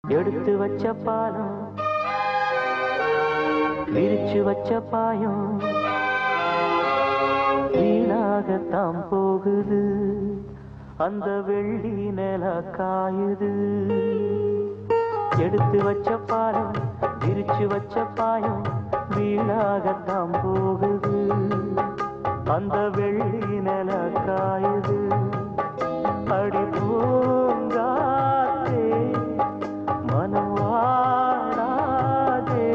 எடுத்து வச்ச பாலம் விரிச்சு வச்ச பாயம் வீணாகத்தான் போகுது அந்த வெள்ளி நில காயுது எடுத்து வச்ச பாலம் விரிச்சு வச்ச பாயம் வீணாகத்தான் போகுது அந்த வெள்ளி நில காயுது அடி பூங்காத்தே மனம் வாடாதே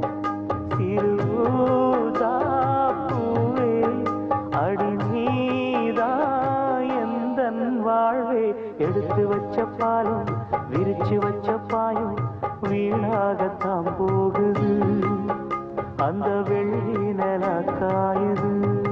சிறுதாப்பூவே அடி நீதா எந்தன் வாழ்வே எடுத்து வச்ச பாலும் விரிச்சு வச்ச பாயும் வீணாகத்தான் போகுது அந்த வெள்ளி நில காயுது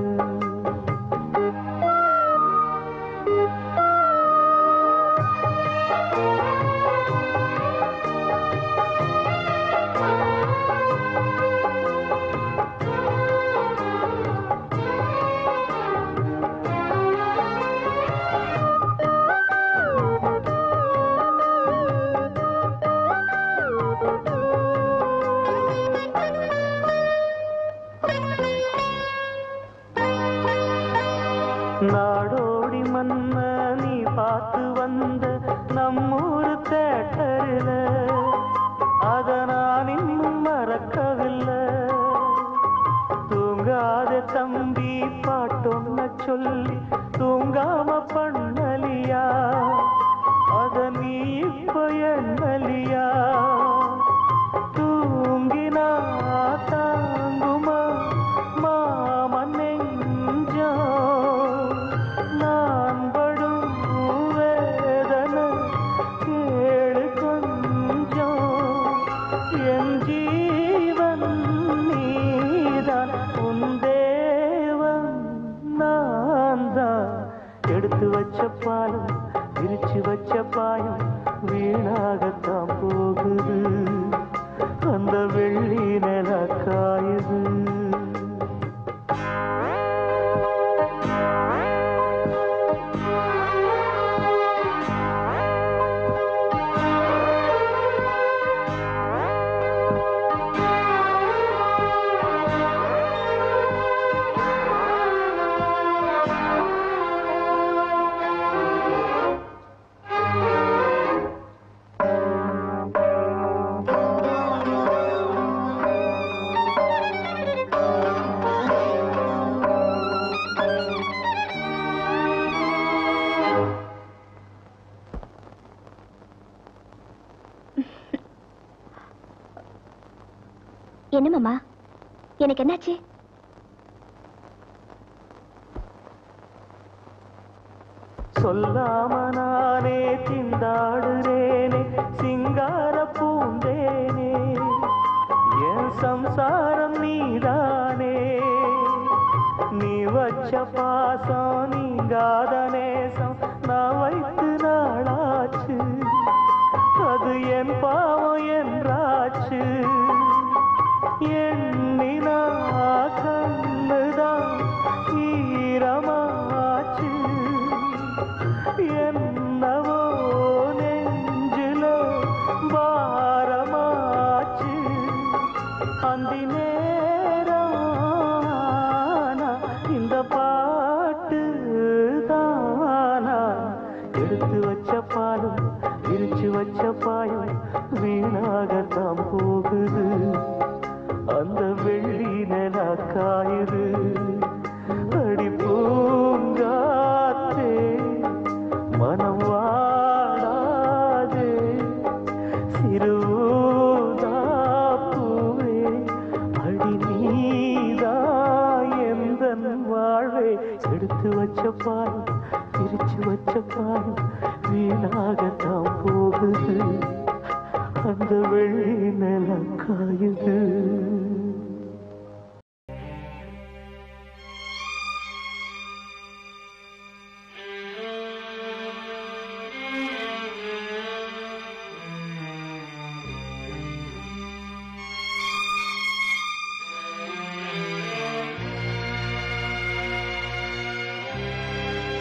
நாடோடி மன்ன நீ பார்த்து வந்த நம்மூரு தேட்டரில் அத நான் இன்னும் மறக்கவில்லை தூங்காத தம்பி பாட்டொன்ன சொல்லி தூங்காம பண்ணலியா அத நீ இப்ப எண்ணலியா தூங்கினா தாங்குமா மாமன் நெஞ்சம் நான் படும் வேதனை கேளு கொஞ்சம் என் ஜீவன் நீதான் உன் தேவன் நான் தான் எடுத்து வச்ச பாலும் விரிச்சு வச்ச பாயும் வீணாகத்தான் போகுது அந்த வெள்ளி நில காயுது என்ன மாமா எனக்கு என்னாச்சு சொல்லாம நானே திண்டாடுறேனே சிங்கார பூந்தேனே என் சம்சாரம் நீதானே நீ வச்ச பாசம் நீங்காத நேசம் நான் வைத்து நாளாச்சு அது என் பாவம் என்றாச்சு எண்ணினா கண்ணுதான் ஈரமாச்சு என்னவோ நெஞ்சில பாரமாச்சு அந்தி நேரம் ஆனா இந்த பாட்டு தானா எடுத்து வச்ச பாலும் விரிச்சு வச்ச பாயும் வீணாகத்தான் போகுது அந்த வெள்ளி நில காயுது அடி பூங்காத்தே மனம் வாடாதே சிறுதாப்பூவே அடி நீதா எந்தன் வாழ்வே எடுத்து வச்ச பால் பிரிச்சு வச்ச பால் வீணாகத்தான் போகுது அந்த வெள்ளி நில காயுது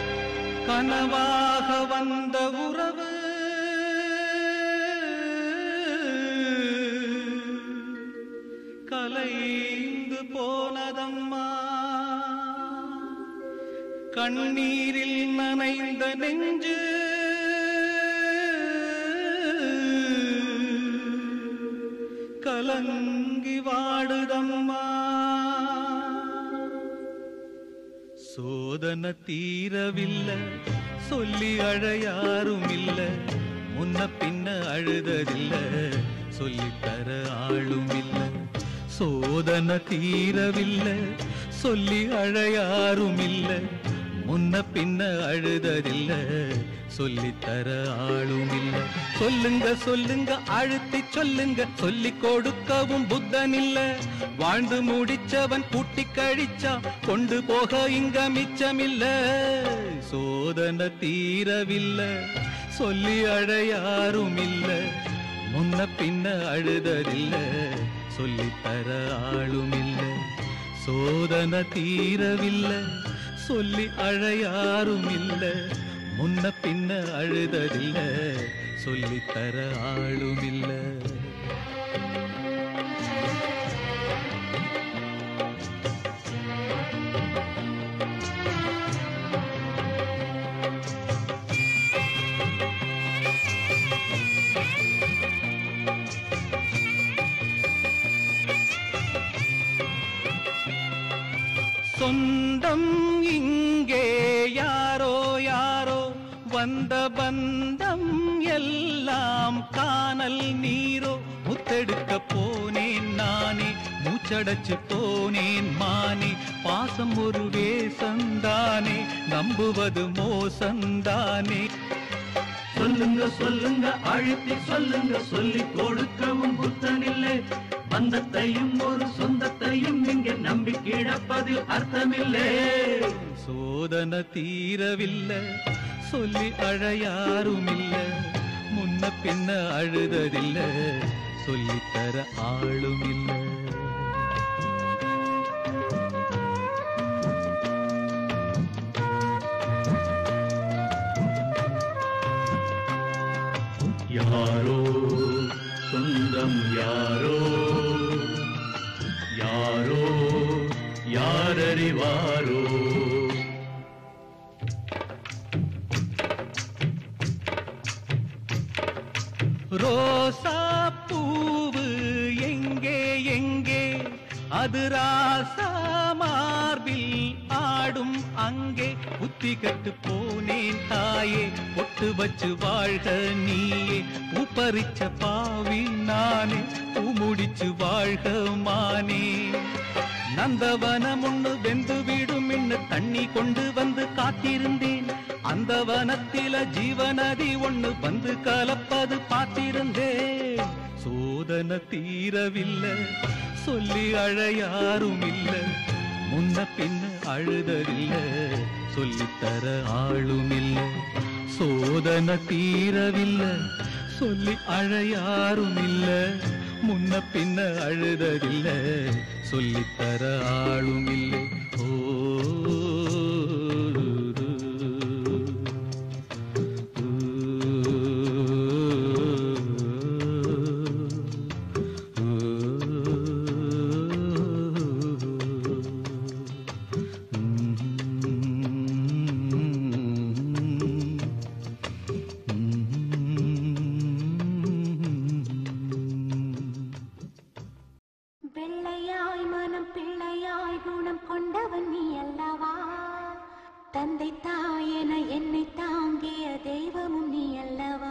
கனவாக வந்த உறவு கலைந்து போனதம்மா கண்ணீரில் நனைந்த நெஞ்சு கலங்கி வாடுதம்மா சோதனை தீரவில்லை சொல்லி அழ யாரும் இல்ல முன்ன பின்ன அழுததில்ல சொல்லித்தர ஆளும் இல்ல சோதனை தீரவில்லை சொல்லி அழ யாரும் இல்ல முன்ன பின்ன அழுததில்ல சொல்லித்தர ஆளும் இல்ல சொல்லுங்க சொல்லுங்க அழுத்தி சொல்லுங்க சொல்லி கொடுக்கவும் புத்தன் இல்ல வாழ்ந்து முடிச்சவன் பூட்டி கழிச்சா கொண்டு போக இங்க மிச்சமில்ல சோதனை தீரவில்லை சொல்லி அழ யாரும் இல்ல முன்ன பின்ன அழுததில்ல சொல்லித்தர ஆளும் இல்ல சோதனை தீரவில்லை சொல்லி அழ யாரும் இல்ல முன்ன பின்ன அழுததில்ல சொல்லித்தர ஆளும் இல்ல சொந்தம் இங்கே யாரோ யாரோ வந்த பந்தம் எல்லாம் காணல் நீரோ முத்தெடுக்க போனேன் நானே மூச்சடைச்சு போனேன் மானே பாசம் ஒரு வேசந்தானே நம்புவது மோசந்தானே சொல்லுங்க சொல்லுங்க அழுத்தி சொல்லுங்க சொல்லி கொடுக்கவும் புத்தனில்லை பந்தத்தையும் ஒரு சொந்தத்தையும் இங்கே நம்பி கிடப்பதில் அர்த்தமில்லை சோதனை தீரவில்லை சொல்லி அழ யாரும் இல்ல முன்ன பின்ன அழுததில்ல சொல்லித்தர ஆளும் இல்ல யாரோ சொந்தம் யாரோ யாரோ யாரறிவாரோ ரோசா பூவு எங்கே எங்கே அது ராசா மார்பில் ஆடும் அங்கே புத்தி கட்டு போனேன் தாயே பொட்டு வச்சு வாழ்க நீயே பூப்பறிச்ச பாவி நானே பூ முடிச்சு வாழ்க மானே நந்தவனம் ஒண்ணு வெந்து விடும் இன்னு தண்ணி கொண்டு வந்து காத்திருந்தேன் அந்த வனத்தில ஜீவநதி ஒண்ணு வந்து கலப்பது பார்த்திருந்தேன் சோதனை தீரவில்லை சொல்லி அழ யாரும் இல்ல முன்ன பின்ன அழுததில்ல சொல்லித்தர ஆளும் இல்ல சோதனை தீரவில்லை சொல்லி அழ யாரும் இல்ல முன்ன பின்ன அழுததில்ல சொல்லித்தர ஆளும் இல்லை ஓ வெள்ளையாய் மனம் பிள்ளையாய் குணம் கொண்டவன் நீ அல்லவா தந்தை தாயென என்னை தாங்கிய தெய்வமும் நீ அல்லவா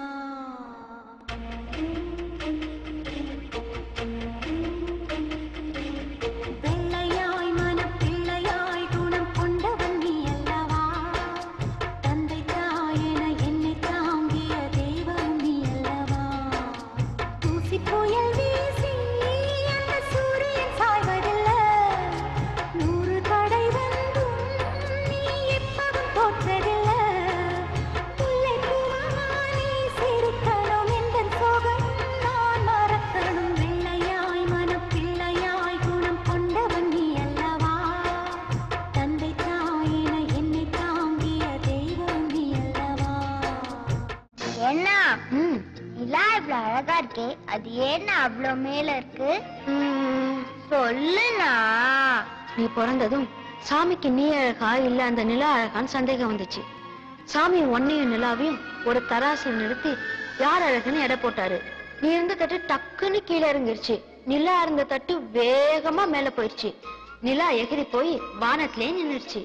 வெள்ளையாய் மனம் பிள்ளையாய் குணம் கொண்டவன் நீ அல்லவா தந்தை தாயென என்னை தாங்கிய தெய்வம் நீ அல்லவா தூசி புயல் வீசி அந்த சூரியன் சாய்வதில்ல நூறு தடை வந்தும் நீ எப்பவும் தோற்றதில்ல முல்லை பூவா நீ சிரிக்கணும் எந்த சோகம் நான் மறக்கணும் வெள்ளையாய் மனப்பிள்ளையாய் குணம் கொண்டவன் நீ அல்லவா தந்தை தாயின என்னை தாங்கிய தெய்வம் நீ அல்லவா என்ன நிலா இவ்வளவு அழகா அழகா இருக்கே அது ஏன்னா அவ்வளோ மேல இருக்கு சொல்லுனா நீ பிறந்ததும் சாமிக்கு நீ அழகா இல்ல அந்த நிலா அழகான்னு சந்தேகம் வந்துச்சு சாமி ஒன்னையும் நிலாவையும் ஒரு தராசில் நிறுத்தி யார் அழகுன்னு எடை போட்டாரு நீ இருந்த தட்டு டக்குன்னு கீழே இறங்கிருச்சு நிலா இருந்த தட்டு வேகமா மேல போயிருச்சு நிலா எகிரி போய் வானத்திலே நின்னுருச்சு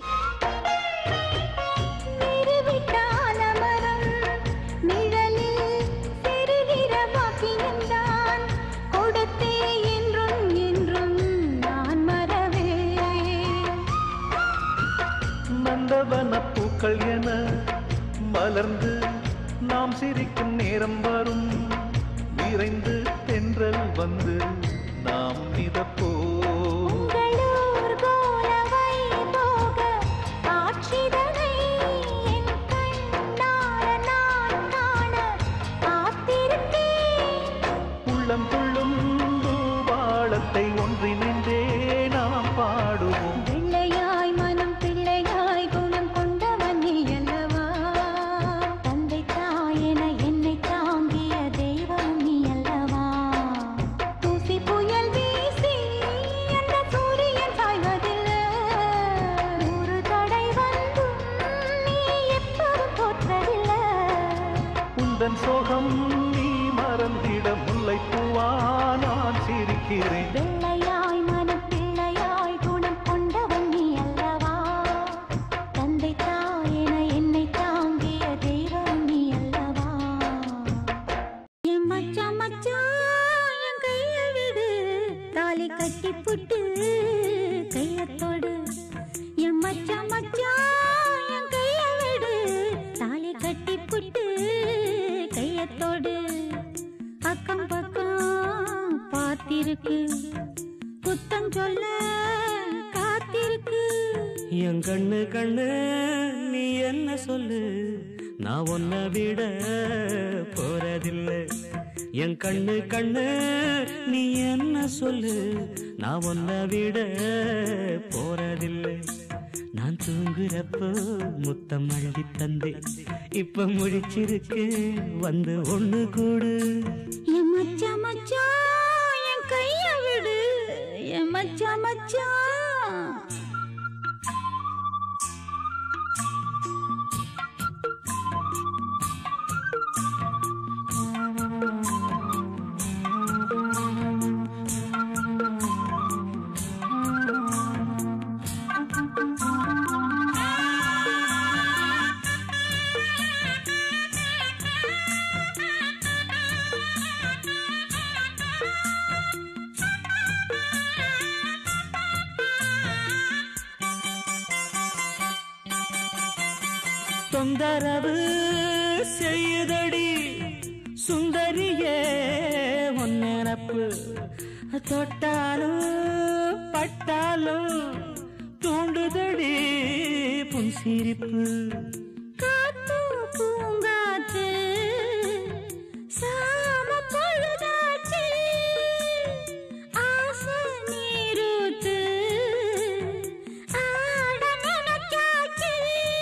நிறுவிட்டான மரம் நிழலில் செருகிற பாக்கியம்தான் கொடுத்தே என்றும் என்றும் நான் மறவேன் நந்தவன பூக்கள் என மலர்ந்து நாம் சிரிக்கும் நேரம் வரும் விரைந்து தென்றல் வந்து நாம் மிதப்போ உங்களூர் கோலவை போக காட்சிதனை என் கண்ணார நான் காண காத்திருக்கேன் உள்ளம் துள்ளும் தூபாளத்தை ஒன்றிணைந்தே நாம் பாடுவோம் வெள்ளையாய் மனம் பிள்ளையாய் குணம் கொண்டவன் நீ அல்லவா தந்தை தாயென என்னை தாங்கிய தெய்வம் நீ அல்லவா தூசி புயல் வீசி அந்த சூரியன் சாய்வதில்லை ஒரு தடை வந்தும் நீ எப்போதும் தோற்றதில்லை உந்தன் சோகம் நீ மறந்திட முல்லை பூவா நான் சிரிக்கிறேன் வெள்ளையாய் மனம் பிள்ளையாய் குணம் கொண்டவன் நீ அல்லவா தந்தை தாயென என்னை தாங்கிய தெய்வம் நீ அல்லவா என் மச்சான் மச்சான் என் கைய விடு தாலி கட்டி புட்டு கையத்தோடு என் மச்சான் மச்சான் என் கைய விடு தாலி கட்டி புட்டு கையத்தோடு அக்கம் பக்கம் பார்த்திருக்கு குத்தம் சொல்ல காத்திருக்கு என் கண்ணு கண்ணு நீ என்ன சொல்லு நான் உன்னை விட போறதில்லை என் கண்ணு கண்ணு நீ என்ன சொல்லு நான் உன்னை விட போறதில்லை நான் தூங்குறப்போ முத்தம் அள்ளி தந்தே இப்ப முழிச்சிருக்கு வந்து ஒண்ணு கூடு என் மச்சான் மச்சான் என் கைய விடு என் மச்சான் மச்சான் தொந்தரவு செய்யுதடி சுந்தரியே ஒன்னப்பு தொட்டாலும் பட்டாலும் தூண்டுதடி புன்சிரிப்பு காத்து பூங்காத்து சாம பொழுதாச்சு ஆசை நீரூத்து ஆட நினைச்சாச்சு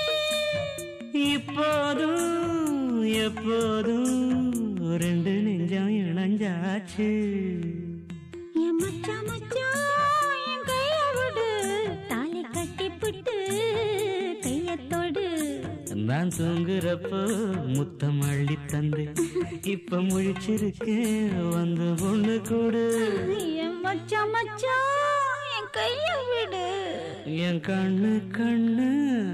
இப்போதும் எப்போதும் ரெண்டு நெஞ்சம் இணைஞ்சாச்சு என் மச்சான் மச்சான் என் கைய விடு தாலி கட்டி புட்டு கையத்தோடு நான் தூங்குறப்போ முத்தம் அள்ளி தந்து இப்ப முழிச்சிருக்கேன் வந்து ஒண்ணு கூடு என் மச்சான் மச்சான் என் கைய விடு என் கண்ணு கண்ணு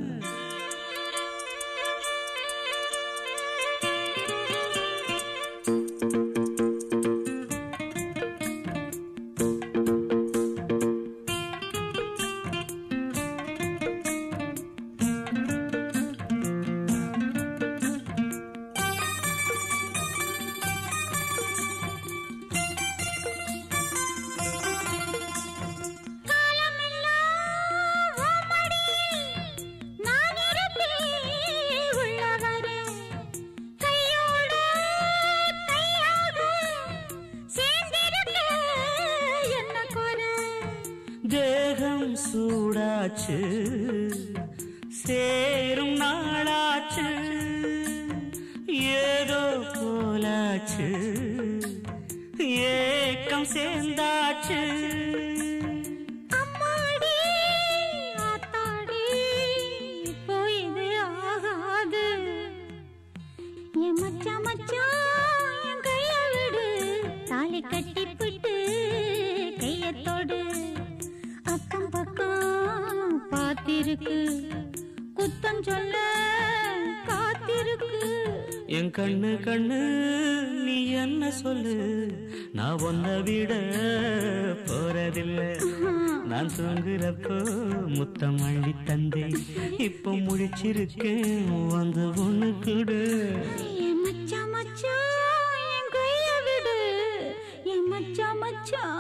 காலமெல்லாம் உன் மடியில் நான் இருப்பேன் உள்ளவரை. கையோடு கையாக சேர்ந்திருக்க என்ன குறை? தேகம் சூடாச்சு சேரும் நாளாச்சு ஏதோ போலாச்சு ரெண்டும் சேர்ந்தாச்சு அம்மாடி ஆத்தாடி இப்போ இது ஆகாது என் மச்சான் மச்சான் என் கைய விடு தாலி கட்டிப்பிட்டு கையத்தோடு அக்கம் பக்கம் பார்த்திருக்கு குத்தம் சொல்ல காத்திருக்கு என் கண்ணு கண்ணு நீ என்ன சொல்லு நான் ஒன்ன விட போறதில்லை நான் தூங்குறப்போ முத்தம் அள்ளி தந்தே இப்போ முழிச்சிருக்கேன் வந்து ஒண்ணு கொடு என் மச்சான் மச்சான் என் கைய விடு என் மச்சான் மச்சான்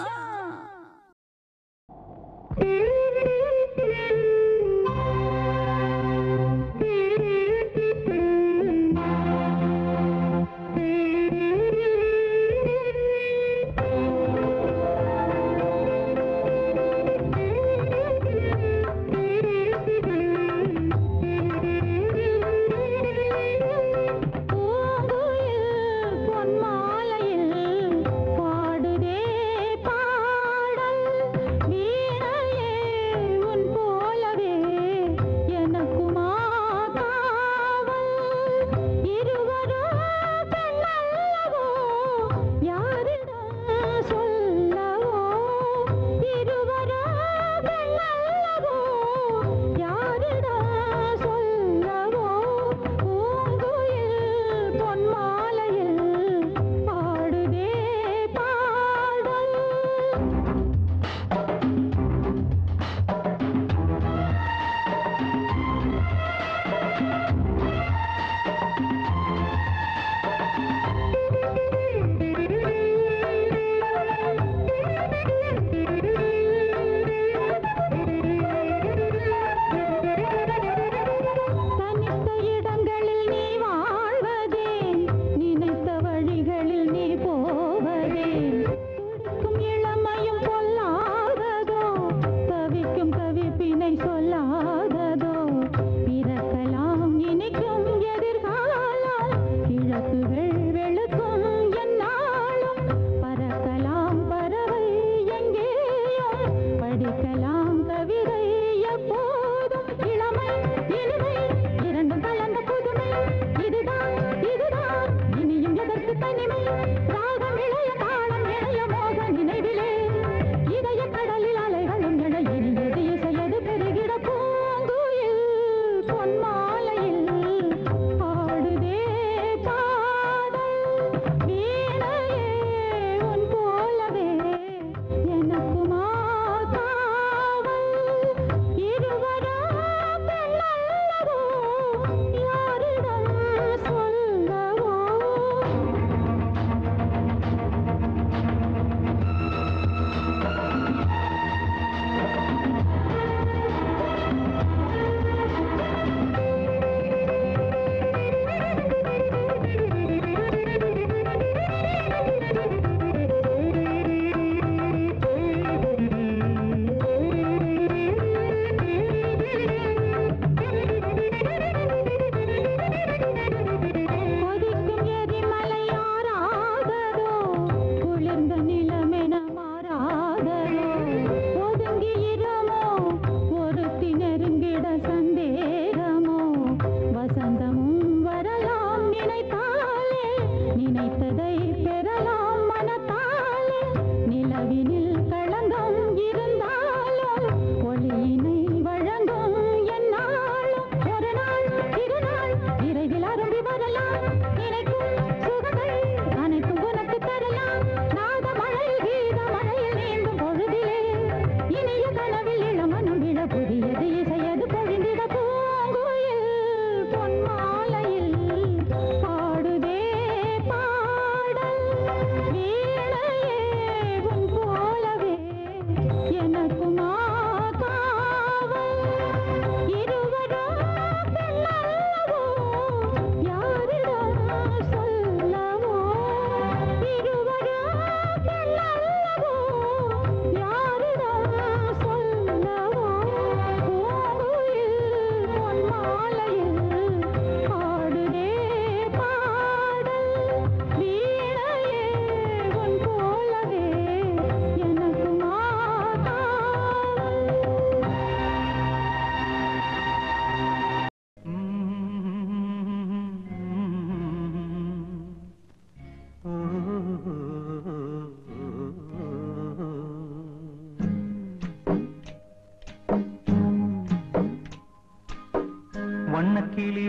பூங்குயில் பொன்மாலையில் பாடுதே பாட்டு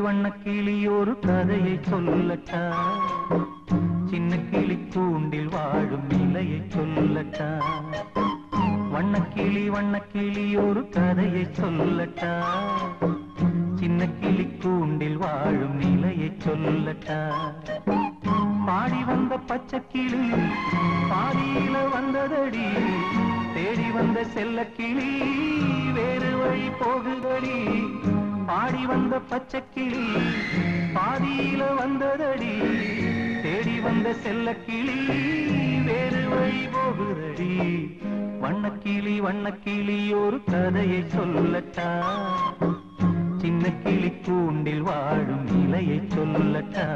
வண்ண கிளி ஒரு கதையை சொல்லட்டா சின்ன கிளி கூண்டில் வாழும் நிலையை சொல்லட்டா வண்ணக்கிளி வண்ணக்கிளி ஒரு கதையை சொல்லட்டா சின்ன கிளி கூண்டில் வாழும் நிலையை சொல்லட்டா பாடி வந்த பச்சை கிளி பாதியில வந்ததடி தேடி வந்த செல்ல கிளி வேறு வழி போகுதடி பாடி வந்த பச்சை கிளி பாதியில வந்ததடி தேடி வந்த செல்ல கிளி வேறு வழி போகுதடி வண்ணக்கிளி வண்ணக்கிளி ஒரு கதையை சொல்லட்டா சின்ன கிளி கூண்டில் வாழும் நிலையை சொல்லட்டா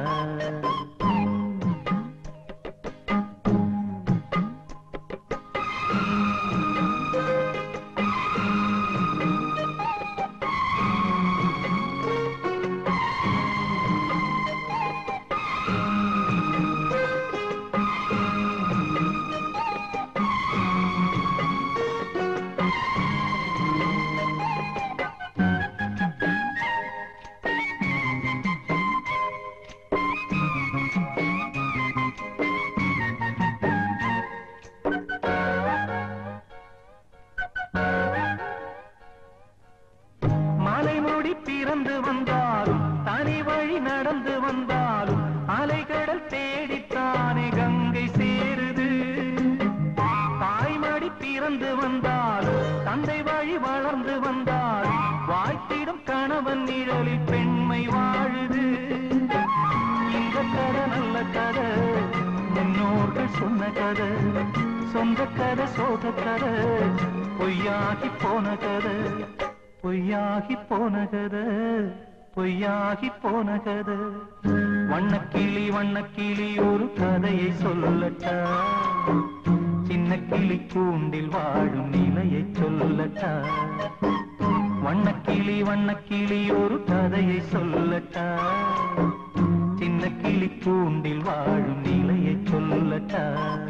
மலைமுடி பிறந்து வந்தாலும் தனி வழி நடந்து வந்தாலும் அலைகடல் தேடித்தானே கங்கை சேருது தாய்மடி பிறந்து வந்தாலும் தந்தை வழி வளர்ந்து வந்தாலும் வாழ்த்திடும் கணவன் நிழலில் பெண்மை வாழுது இந்த கதை நல்ல கதை முன்னோர்கள் சொன்ன கதை சொந்த கதை சோக கதை பொய்யாகி போன கதை பொய்யாகி போன கதை பொய்யாகி போன கதை வண்ணக்கிளி வண்ணக்கிளி ஒரு கதையை சொல்லட்டா சின்ன கிளி கூண்டில் வாழும் நிலையை சொல்லட்டா வண்ணக்கிளி வண்ணக்கிளி ஒரு கதையை சொல்லட்டா சின்ன கிளி கூண்டில் வாழும் நிலையை சொல்லட்டா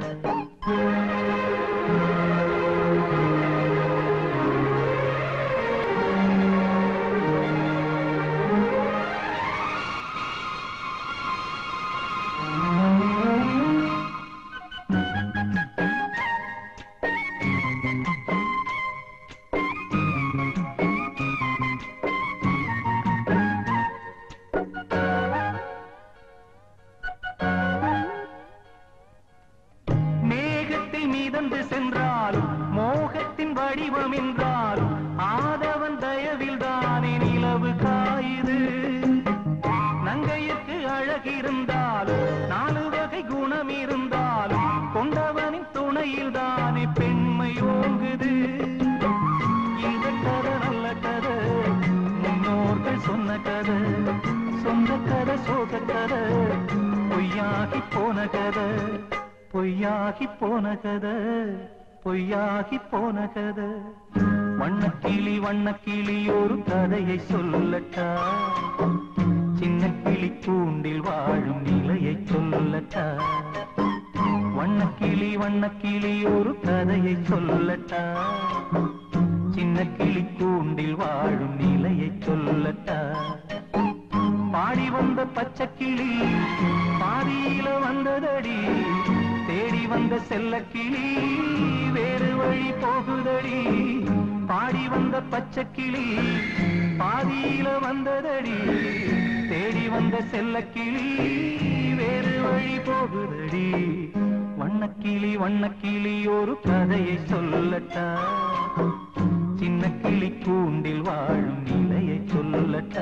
மேகத்தில் மிதந்து சென்றாலும் மோகத்தின் வடிவம் என்றாலும் ஆதவன் தயவில் தானே நிலவு காயுது நங்கையுக்கு அழகிருந்தாலும் நாலு வகை குணம் இருந்தாலும் கொண்டவனின் துணையில் தானே பெண்மை ஓங்குது இந்த கதை நல்ல கதை முன்னோர்கள் சொன்ன கதை சொந்த கதை சோக கதை பொய்யாகி போன கதை பொய்யாகி போன கதை பொய்யாகி போன கதை வண்ணக்கிளி வண்ணக்கிளி ஒரு கதையை சொல்லட்டா சின்ன கிளி கூண்டில் வாழும் நிலையை சொல்லட்டா வண்ணக்கிளி வண்ணக்கிளி ஒரு கதையை சொல்லட்டா சின்ன கிளி கூண்டில் வாழும் நிலையை சொல்லட்டா பாடி வந்த பச்சை கிளி பாதியில வந்ததடி தேடி வந்த செல்ல கிளி வேறு வழி போகுதடி பாடி வந்த பச்சை கிளி பாதியில வந்ததடி தேடி வந்த செல்ல கிளி வேறு வழி போகுதடி வண்ணக்கிளி வண்ணக்கிளி ஒரு கதையை சொல்லட்டா சின்ன கிளி கூண்டில் வாழும் நிலையை சொல்லட்டா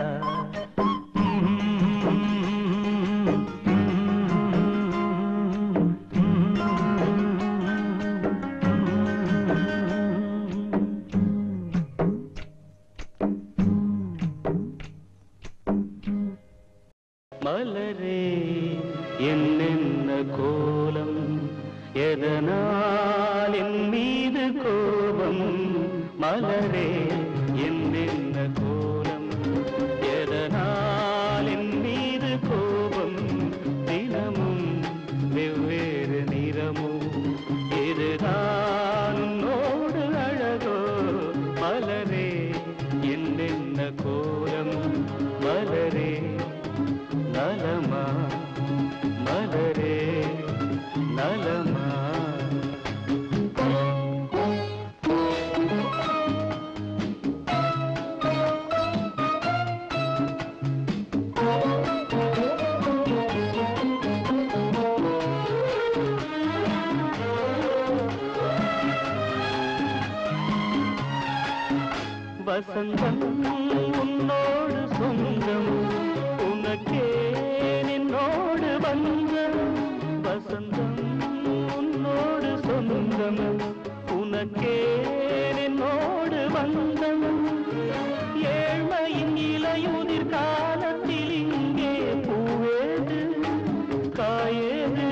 மலரே என்னென்ன கோலம் எதனால் என் மீது கோபம் மலரே என்னென்ன கோலம் எதனால் என் மீது கோபம் தினமும் வெவ்வேறு நிறமும் இதுதான் உன்னோடு அழகோ மலரே என்னென்ன கோலம் மலரே வசந்தம் உன்னோடு சொந்தம் உனக்கே நின்னோடு வந்தம் வசந்தம் உன்னோடு சொந்தம் உனக்கே நின்னோடு வந்தம் ஏழ்மையின் இலையுதிர் காலத்தில் இங்கே பூவேது காயேது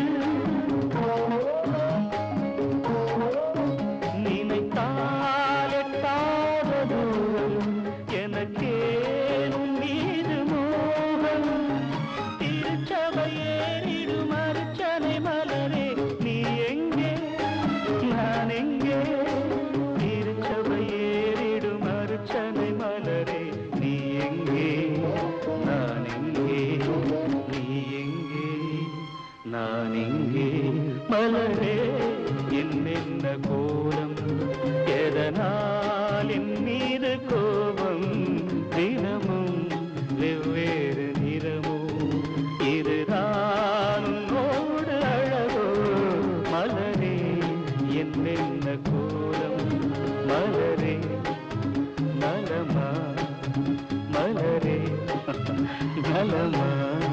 நினைத்தால் எட்டாத தூரம் எனக்கேனும் மீது மோகம் திருச்சபையேறிடும் அர்ச்சனை மலரே நீ எங்கே நான் எங்கே திருச்சபையேறிடும் அர்ச்சனை மலரே நீ எங்கே நான் எங்கே நீ எங்கே நான் எங்கே மலரே என்னென்ன கோலம் எதனால் என் மீது கோபம் தினமும் வெவ்வேறு நிறமும் இதுதான் உன்னோடு அழகோ மலரே என்னென்ன கோலம் மலரே நலமா மலரே நலமா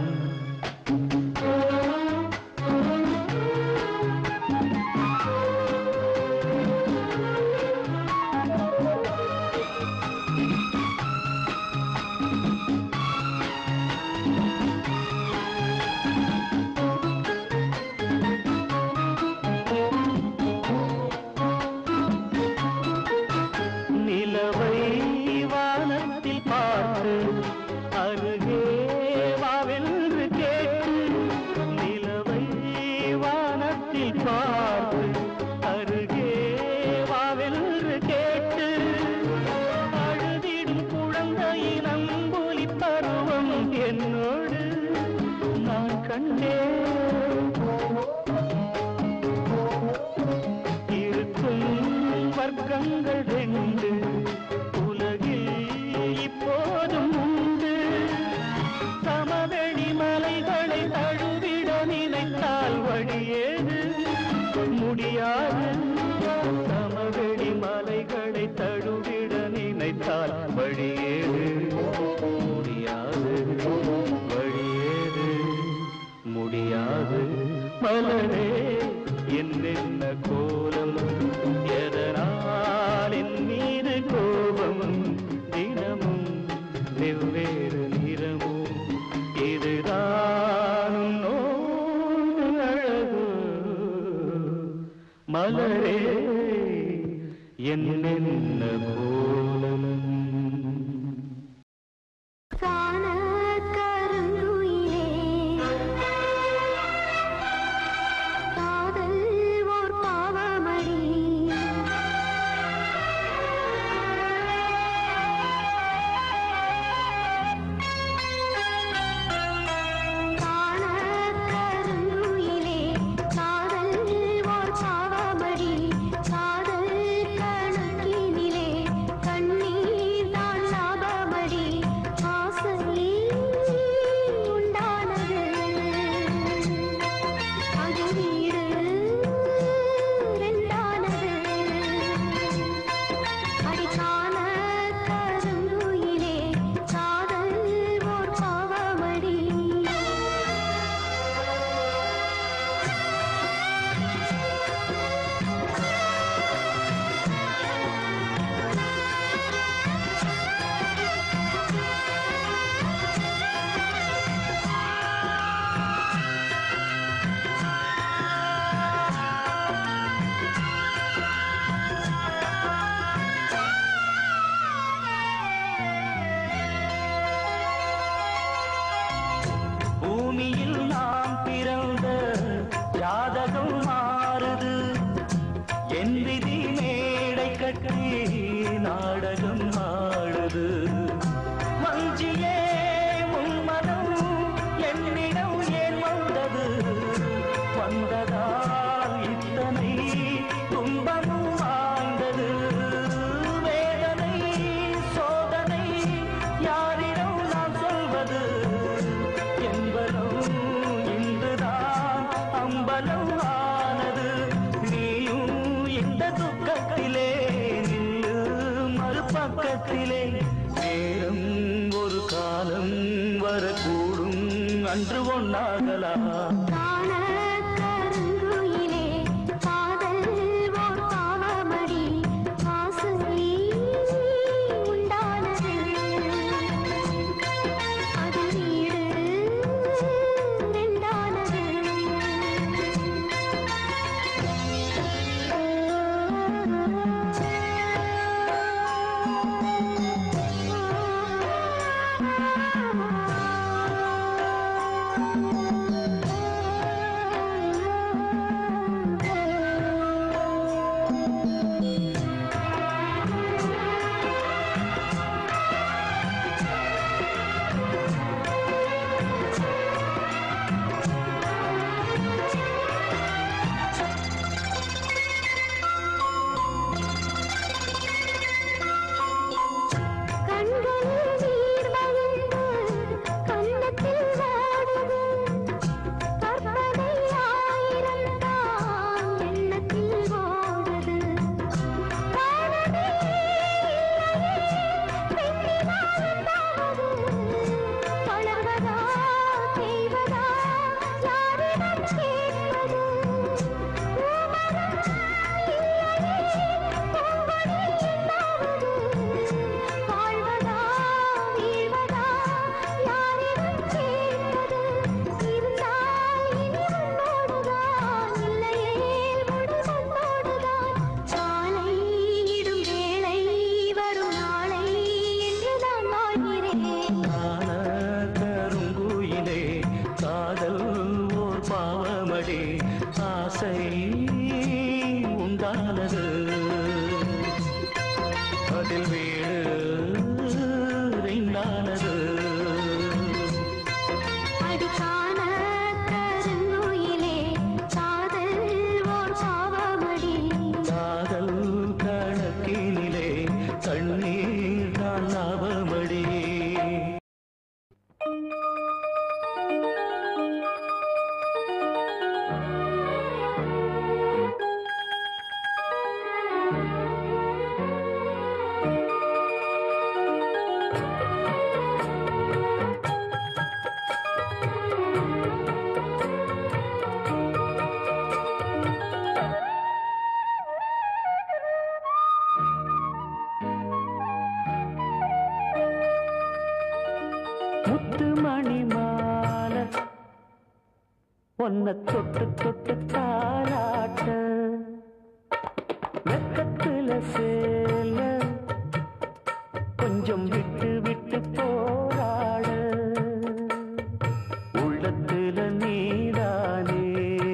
நிலவை வானத்தில் பார்த்து அருகே வாவென்று கேட்டு நிலவை வானத்தில் பார்த்து அருகே வாவென்று கேட்டு அழுதிடும் குழந்தையின் அம்புலி பருவம் என்னோடு நான் கண்டேன் இருக்கும் வர்க்கங்கள் ரெண்டு உலகில் இப்போதும் உண்டு சமவெளி மலைகளை தழுவிட நினைத்தால் வழியேது முடியாது சமவெளி மலைகளை தழுவிட நினைத்தால் வழியேது முடியாது வழியேது முடியாது மலரே என்னென்ன கோலம் எதனால் என் மீது கோபம் தினமும் வெவ்வேறு நிறமும் இதுதான் உன்னோடு அழகு மலரே என்னென்ன கோலம் காண கருங்குயிலே காதல் ஓர் பாவமடி காண கருங்குயிலே காதல் ஓர் பாவமடி காதல் கணக்கினிலே அன்று ஒன்னாகலாம் காண கருங்குயிலே காதல் ஓர் பாவமடி ஆசை உண்டானது அது வீடு ரெண்டானது கண்களில் நீர் வழிந்து கன்னத்தில் வாடுது கற்பனை ஆயிரம் தான் எண்ணத்தில் ஓடுது வானமே பெண்ணினாவது வளர்வதா செய்வதா யாரிடம் கேட்பது பூமரம் வாழ்வதா வீழ்வதா யாரிடம் கேட்பது இருந்தால் இனி உன்னோடுதான் இல்லையே முடிவந்தோடுதான் காலை இடும் வேளை வரும் நாளை என்று நான் வாழ்கிறேன் காண கருங்குயிலே காதல் ஓர் பாவமடி ஆசை உண்டானது அதில் வீடு ரெண்டானது அடிக்கான கருங்குயிலே காதல் ஓர் பாவமடி காதல் கணக்கினிலே கண்ணீர் தான் லாபமடி முத்து மணி மாலை ஒன்ன தொட்டு தொட்டு தாராட்ட வெக்கத்துல சேல கொஞ்சம் விட்டு விட்டு போராட உள்ளத்துல நீதானே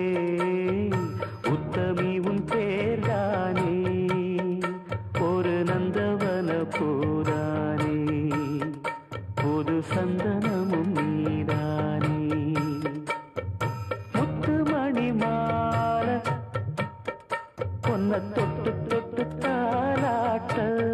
உத்தமி உன் பேர்தானே ஒரு நந்தவன பூரானே புது சந்தனமும் நீதானே முத்துமணி மாலை பொன்ன தொட்டு தொட்டு தாலாட்ட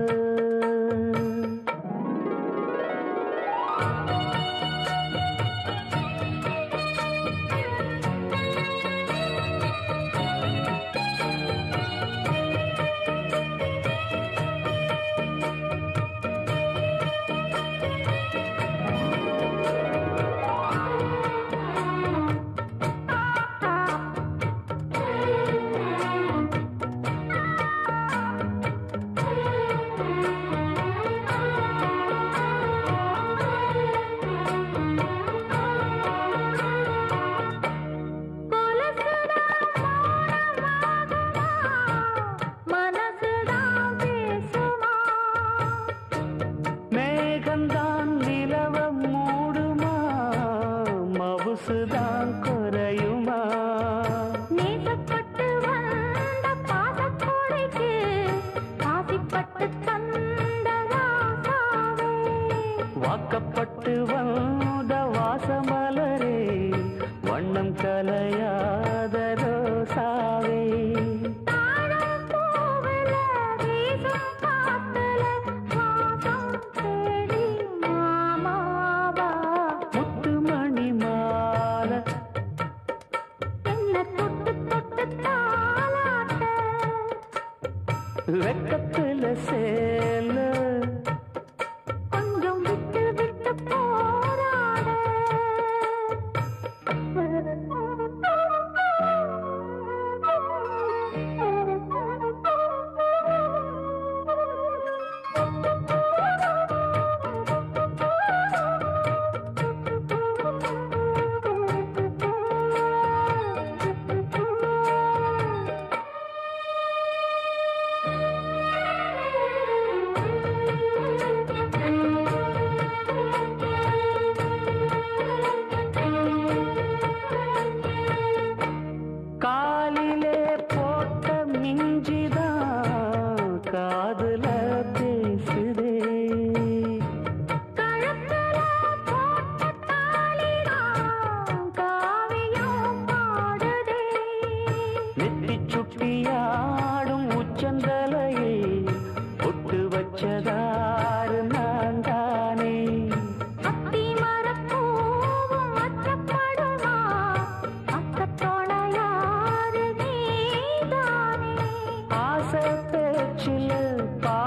மனசுதான் பேசுமா மேகந்தான் நிலவ மூடுமா மவுசுதான் குறையுமா நேசப்பட்டு வந்த பாசக்கோடைக்கு ஆசைப்பட்டு தந்த ராசாவே வாக்கப்பட்டு வந்த வாசமலரே வண்ணம் கலையாத ரோசாவே தாழம் பூவுல வீசும் காத்துல வாசம் தேடி மாமாவா முத்துமணி மாலை என்ன தொட்டு தொட்டு தாளாட்ட வெக்கத்துல சேல கொஞ்சம் விட்டு விட்டு போராட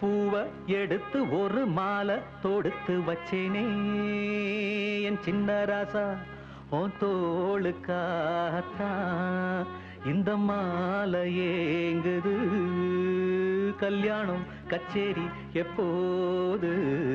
பூவ எடுத்து ஒரு மாலை தொடுத்து வச்சேனே என் சின்ன ராசா உன் தோளுக்காகத்தான் இந்த மாலை ஏங்குது கல்யாணம் கச்சேரி எப்போது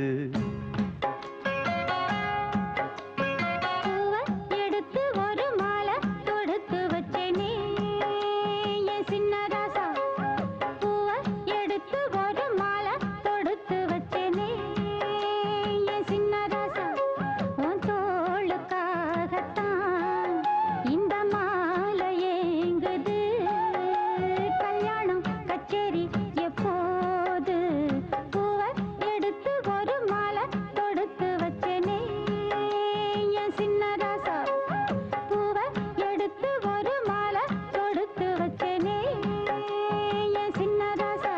பூவ எடுத்து ஒரு மாலை தொடுத்து வச்சேனே என் சின்ன ராசா பூவ எடுத்து ஒரு மாலை தொடுத்து வச்சேனே என் சின்ன ராசா உன் தோளுக்காகத்தான் இந்த மாலை ஏங்குது கல்யாணம் கச்சேரி எப்போது பூவ எடுத்து ஒரு மாலை தொடுத்து வச்சேனே என் சின்ன ராசா பூவ எடுத்து ஒரு மாலை தொடுத்து வச்சேனே என் சின்ன ராசா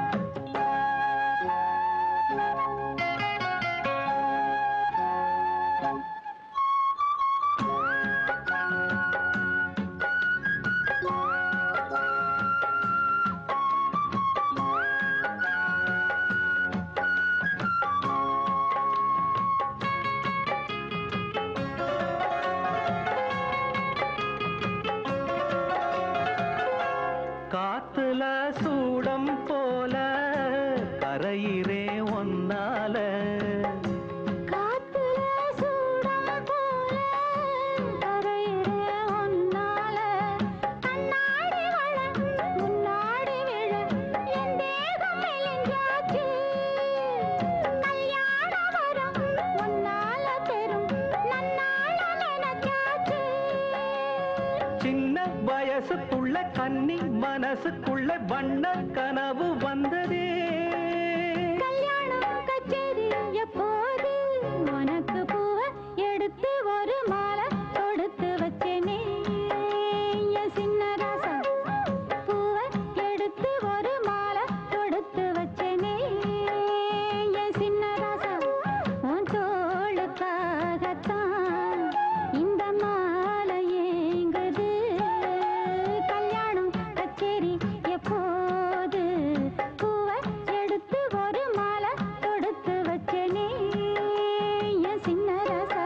காத்துல சூடம் போல கரையிறே ஒன்னால காத்துல சூடம் போல கரையிலே ஒன்னால கண்ணாடி வள முன்னாடி விழ என் தேகம் மெலிஞ்சாச்சு கல்யாண வரம் ஒன்னால பெரும் நன்னால நினைச்சாச்சு சின்ன வயசுக்குள்ள கன்னி மனசுக்குள்ள வண்ண கனவு வந்ததே கல்யாணம் கச்சேரி எப்போது உனக்கு பூவ எடுத்து ஒரு மாலை தொடுத்து வச்சேனே என் சின்ன ராசா பூவ எடுத்து ஒரு மாலை தொடுத்து வச்சேனே என் சின்ன ராசா உன் தோளுக்காகத்தான் இந்த மாலை ஏங்குது கல்யாணம் கச்சேரி எப்போது பூவ எடுத்து ஒரு மாலை தொடுத்து வச்சேனே என் சின்ன ராசா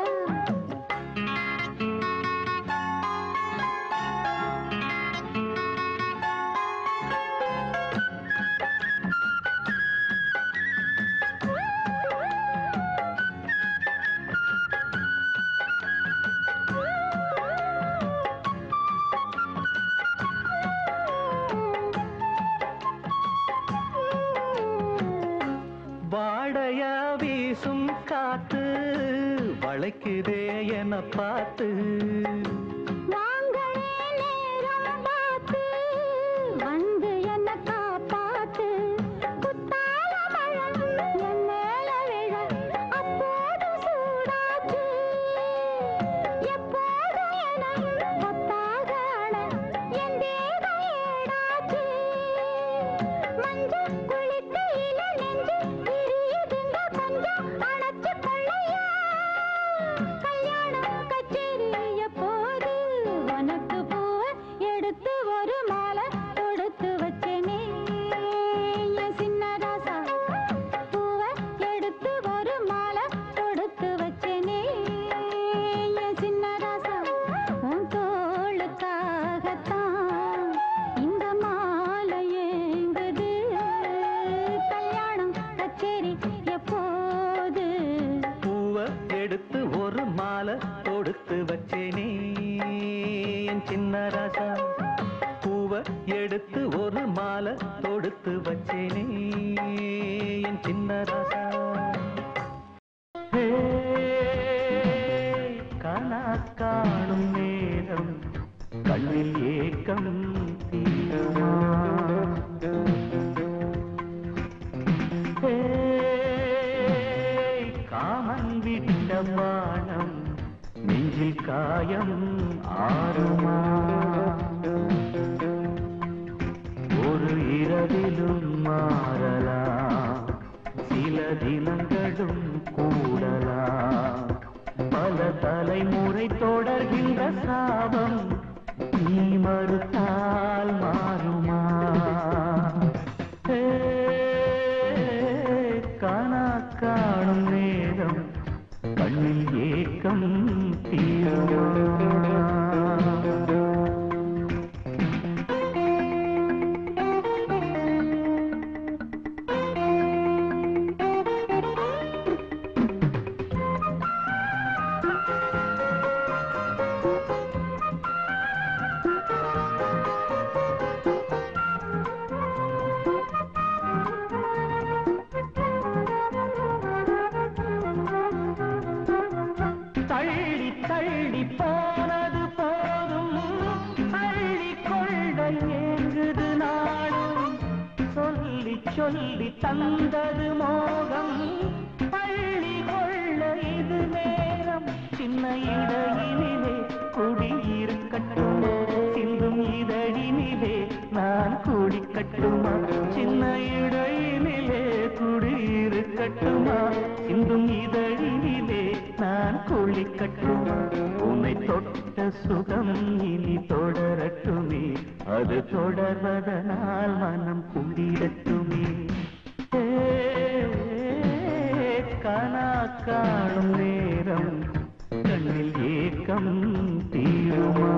வாடைய வீசும் காத்து வளைக்குதே என பார்த்து வாங்களே நேரம் பார்த்து வந்து என்ன காப்பாத்து குத்தால மழை என் மேல விழ அப்போதும் சூடாச்சு எப்போதும் என கொத்தாக அழ என் தேகம் ஏடாச்சு மஞ்சள் குளிக்கையில நெஞ்சு விரியுதுங்க கொஞ்சம் அணைச்சு கொள்ளையா கல்யாணம் கச்சேரி எப்போது உனக்கு பூவ எடுத்து ஒரு மாலை தொடுத்து வச்சேனே என் சின்ன ராசா பூவ எடுத்து ஒரு மாலை தொடுத்து வச்சேனே என் சின்ன ராசா உன் தோளுக்காகத்தான் இந்த மாலை ஏங்குது கல்யாணம் கச்சேரி எப்போது பூவ எடுத்து ஒரு மாலை தொடுத்து வச்சேனே என் சின்ன ராசா பூவ எடுத்து ஒரு மாலை தொடுத்து வச்சேனே என் சின்ன ராசா ஹே, கனா காணும் நேரம் கண்ணில் ஏக்கம் தீருமா ஏய், காமன் விட்ட பானம் நெஞ்சில் காயம் ஆறுமா ஒரு இரவிலும் மாறலாம் சில தினங்களும் கூடலாம் பல தலைமுறை தொடர்கின்ற சாபம் நீ மறுத்தால் மாறுமா ஏ சொல்லி தந்தது மோகம் பள்ளி கொள்ள இது நேரம் சின்ன இடையினிலே குடியிருக்கட்டும் சிந்தும் இதழினிலே நான் குடிக்கட்டுமா சின்ன இடையினிலே குடியிருக்கட்டுமா சிந்தும் இதழினிலே நான் குளிக்கட்டுமா உன்னை தொட்ட சுகம் இனி தொடரட்டுமே அது தொடர்வதனால் மனம் குளிரட்டுமே ஏ, கனா காணும் நேரம் கண்ணில் ஏக்கம் தீருமா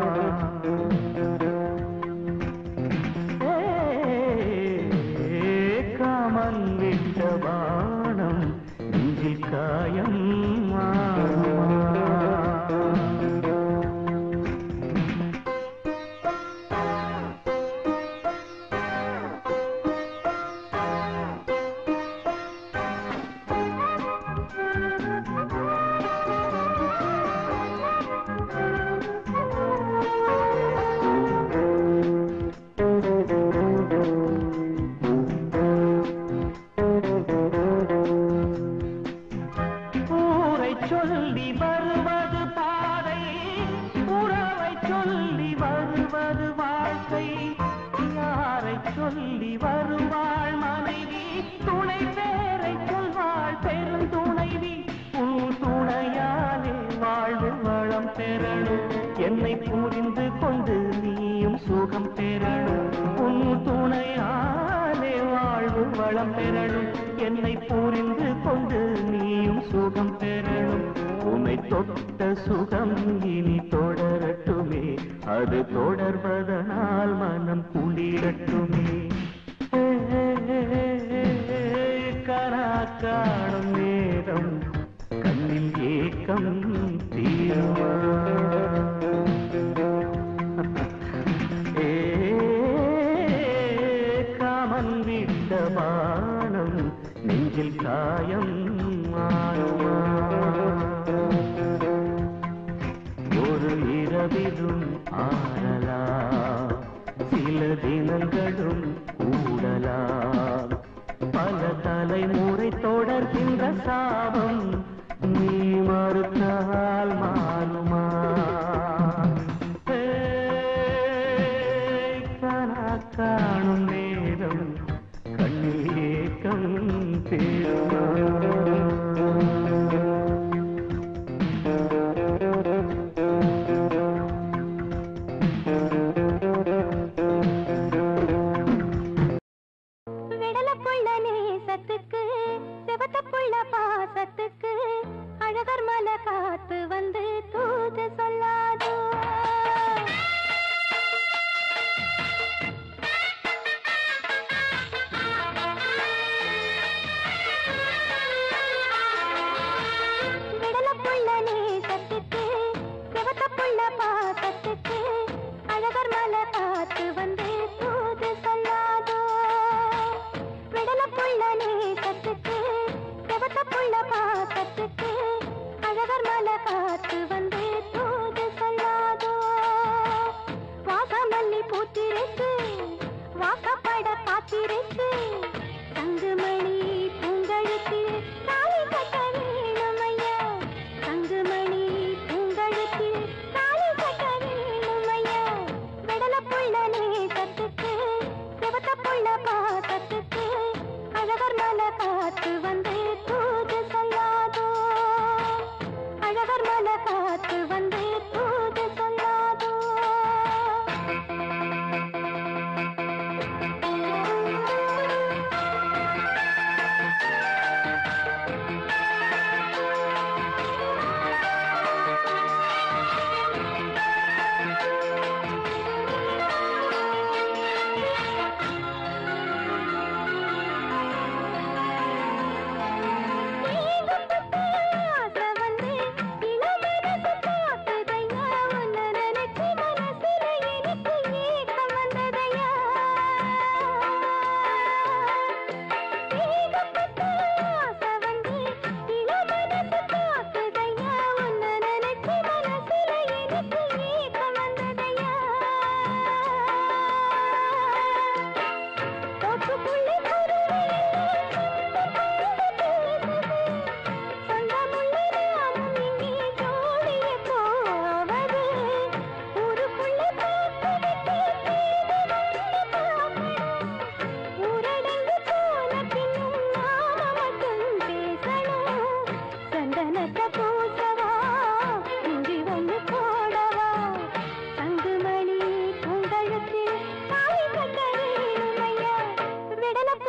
ஏ, காமன் விட்ட பானம் நெஞ்சில் காயம் ஆகுமா? ஊரை சொல்லி வருவது பாதை உறவை சொல்லி வருவது வாழ்க்கை யாரை சொல்லி வருவாள் மனைவி துணை பேரை சொல்வாள் பெருந்துணைவி உன் துணையாலே வாழ்வு வளம் பெறணும் என்னை புரிந்து கொண்டு நீயும் சுகம் பெறணும் உன் துணையாலே வாழ்வு வளம் பெறணும் என்னை புரிந்து கொண்டு நீயும் சுகம் பெறணும் உன்னை தொட்ட சுகம் இனி தொடரட்டுமே அது தொடர்வதனால் மனம் குளிரட்டுமே கரா காணும் நேரம் கண்ணில் ஏக்கம் தீருமா ஏ காமன் விட்ட பானம் நெஞ்சில் காயம் ஆயுமா ஒரு இரவிலும் ஆறலாம் சில தினங்களும் கூடலாம் பல தலைமுறை தொடர்கின்ற சாபம் நீ மறுத்தால் மாறுமா ஏய், கனா காணும் நேரம் கண்ணில் ஏக்கம் தேருமா விடலப்புள்ள நேசத்துக்கு சிவத்தப்புள்ள பாசத்துக்கு அழகர் மலை காத்து வந்து தூது சொல்லாதோ விடலப்புள்ள நேசத்துக்கு சிவத்தப்புள்ள பாசத்துக்கு அழகர் மலை காத்து வந்து தூது சொல்லாதோ விடலப்புள்ள நேசத்துக்கு சிவத்தப்புள்ள பாசத்துக்கு அழகர் மலை காத்து வந்து தூது சொல்லாதோ வாசமல்லி பூத்திருக்கு வாக்கப்பட காத்திருக்கு தங்குமணி பூங்கழுத்து தாலி கட்ட வேணுமையா தங்குமணி பூங்கழுத்து தாலி கட்ட வேணுமையா விடலப்புள்ள நேசத்துக்கு சிவத்தப்புள்ள பாசத்துக்கு அழகர் மலை காத்து வந்து தூது சொல்லாதோ அழகர் மலை காத்து வந்து தூது சொல்லாதோ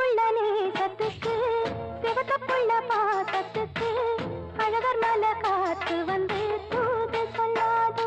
வெள்ளப்புள்ள நேசத்துக்கு சிவத்தப்புள்ள பாசத்துக்கு அழகர் மலை காத்து வந்து தூது சொல்லாதோ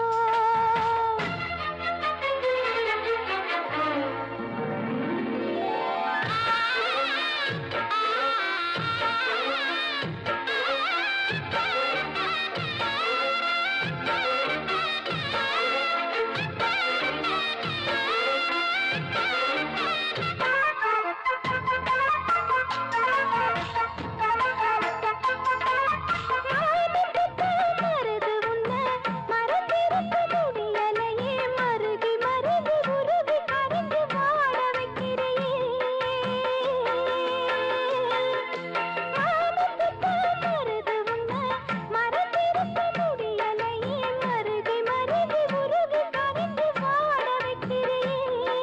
மருது உன்னை மறந்திருக்க முடியலையே மருகி மருகி உருகி கரைந்து வாட வைக்கிறையே மருது உன்னை மறந்திருக்க முடியலையே மருகி மருகி உருகி கரைந்து வாட வைக்கிறையே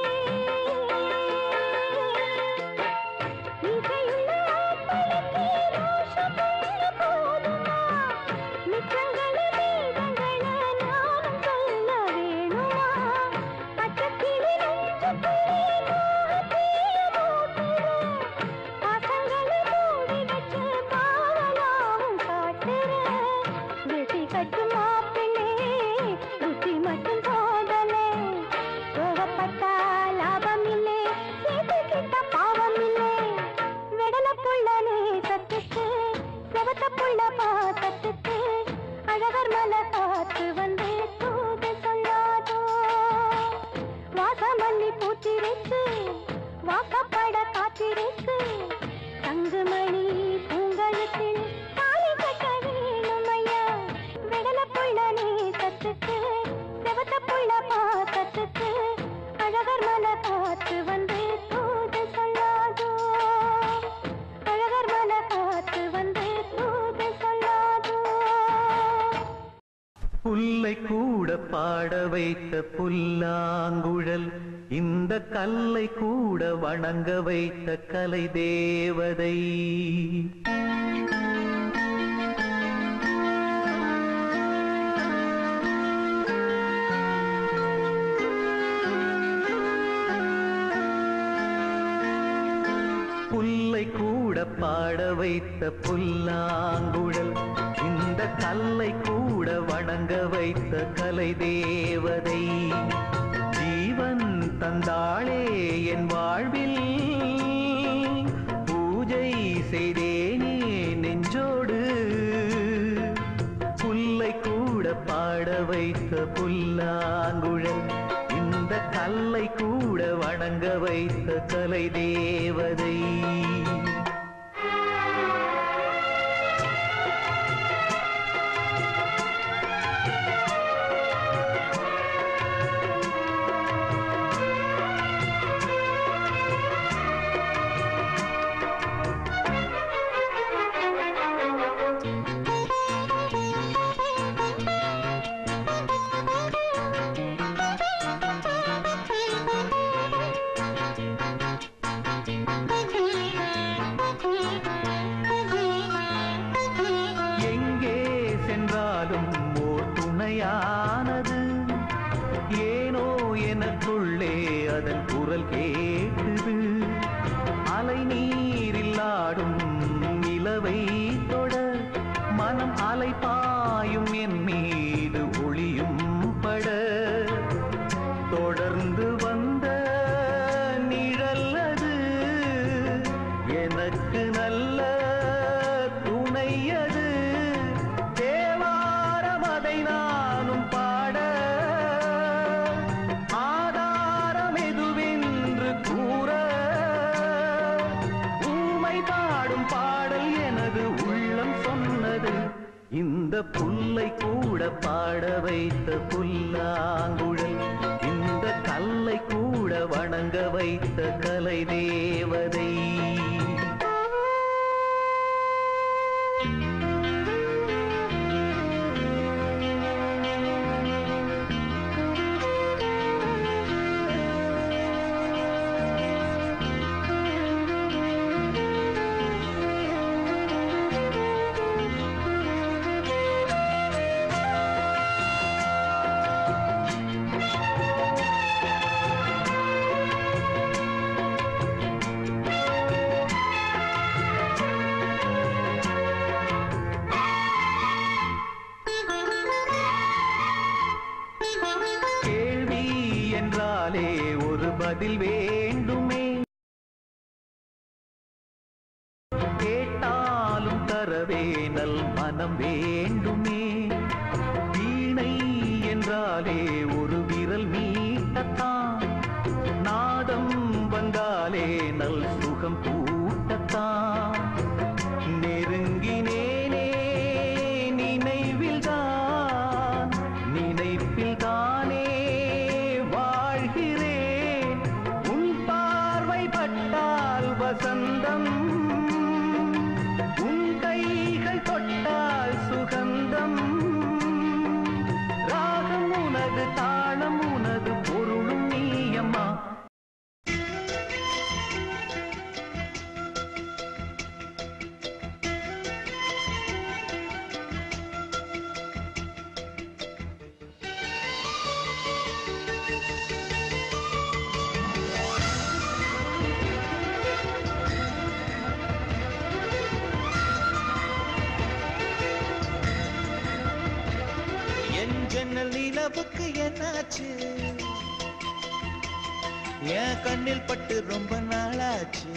இசையுள்ள ஆம்பளுக்கு ரோஷமுள்ள போதுமா? மிச்சங்கள வேதங்கள நானும் சொல்ல வேணுமா? பச்சைக்கிளி நெஞ்சுக்குள்ளே மோகத்தீய மூட்டுற. பாசங்கள மூடி வச்சு பாவலாவும் காட்டுற. வெட்டி கட்டு மாப்பிள்ளை, புத்தி மட்டும் போதலே. கோவப்பட்டா லாபம் இல்லை சேர்த்துக்கிட்ட பாவம் இல்லை விடல புள்ள நேசத்துக்கு செவத்த புள்ள பாசத்துக்கு அழகர் மலை காத்து வந்து தூது சொல்லாதோ வாசமல்லி பூத்திருக்கு வாக்கப்பட காத்திருக்கு தங்குமணி பூங்கழுத்தில் தாலி கட்ட வேணும் ஐயா விடல புள்ள நேசத்துக்கு செவத்த புள்ள பாசத்துக்கு அழகர் மலை காத்து வந்து தூது சொல்லாதோ அழகர் மலை காத்து வந்து தூது சொல்லாதோ புல்லை கூட பாட வைத்த புல்லாங்குழல் இந்த கல்லை கூட வணங்க வைத்த கலை தேவதை புல்லை கூட பாட வைத்த புல்லாங்குழல் இந்த கல்லை கூட வணங்க வைத்த கலை தேவதை ஜீவன் தந்தாளே என் வாழ்வில் பூஜை செய்தேனே நெஞ்சோடு புல்லை கூட பாட வைத்த புல்லாங்குழல் இந்த கல்லை கூட வணங்க வைத்த கலை தேவதை எங்கே சென்றாலும் ஓர் துணையானது ஏனோ எனக்குள்ளே அதன் குரல் கேட்குது அலை நீரில் ஆடும் நிலவை தொட மனம் அலை பாயும் என் மீது ஒளியும் பட தொடர்ந்து வந்த நிழல் அது எனக்கு நல்ல துணை அது தேவாரம் அதை நானும் பாட ஆதாரம் எதுவென்று கூற ஊமை பாடும் பாடல் எனது உள்ளம் சொன்னது இந்த புல்லை கூட பாட வைத்த புல்லாங்குழல் இந்த கல்லை கூட வணங்க வைத்த கலை தேவதை பதில் வேண்டுமே கேட்டாலும் தரவேனல் மனம் வேண்டுமே வீணை என்றாலே ஒரு விரல் மீட்டத்தான் நாதம் வந்தாலே நல் சுகம் கூட்டத்தான் நெருங்கினேனே நினைவில்தான் நினைப்பில்தானே வாழ்கிறேன் உன் பார்வை பட்டால் வசந்தம் உன் கைகள் தொட்டால் சுகந்தம் ராகம் உனது தாளம் உனது பொருளும் நீயம்மா என் ஜன்னல் நிலவுக்கு என்னாச்சு என் கண்ணில் பட்டு ரொம்ப நாளாச்சு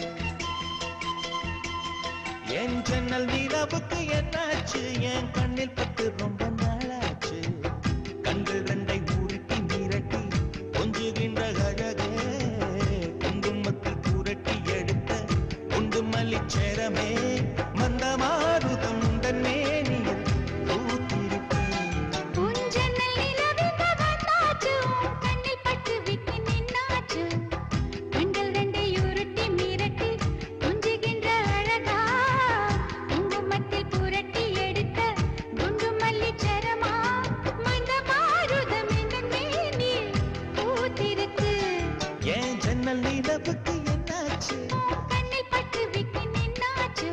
என் ஜன்னல் நிலவுக்கு என்னாச்சு என் கண்ணில் பட்டு ரொம்ப நாளாச்சு கண்கள் ரெண்டை உருட்டி மிரட்டி கொஞ்சுகின்ற அழகே குங்குமத்தில் புரட்டி எடுத்த குண்டு மல்லிச்சேரமே மந்த மாருதம் உந்தன் மேனியில் பூத்திருப்பேன் உன் ஜன்னல் நிலவுக்கு வந்தாச்சு, உன் கண்ணில் பட்டு விட்டு நின்னாச்சு. கண்கள் ரெண்டை உருட்டி மிரட்டி கொஞ்சுகின்ற அழகா, குங்குமத்தில் புரட்டி எடுத்த குண்டு மல்லிச் சரமா, மந்த மாருதம் எந்தன் மேனில் பூத்திருக்கு. என் ஜன்னல் நிலவுக்கு என்னாச்சு உன் கண்ணில் பட்டு விட்டு நின்னாச்சு.